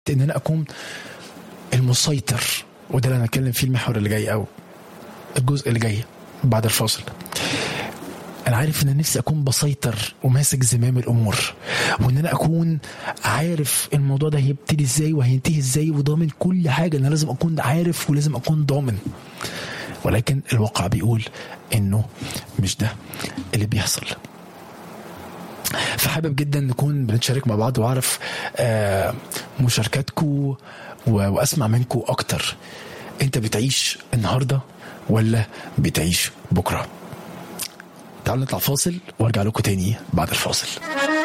ان انا اكون المسيطر وده اللي انا هتكلم فيه المحور اللي جاي او الجزء اللي جاي بعد الفاصل انا عارف ان أنا نفسي اكون بسيطر وماسك زمام الامور وان انا اكون عارف الموضوع ده هيبتدي ازاي وهينتهي ازاي وضامن كل حاجه انا لازم اكون عارف ولازم اكون ضامن ولكن الواقع بيقول انه مش ده اللي بيحصل فحابب جدا نكون بنتشارك مع بعض واعرف آه، مشاركاتكم و- واسمع منكم اكتر انت بتعيش النهارده ولا بتعيش بكره تعالوا نطلع فاصل وارجع لكم تاني بعد الفاصل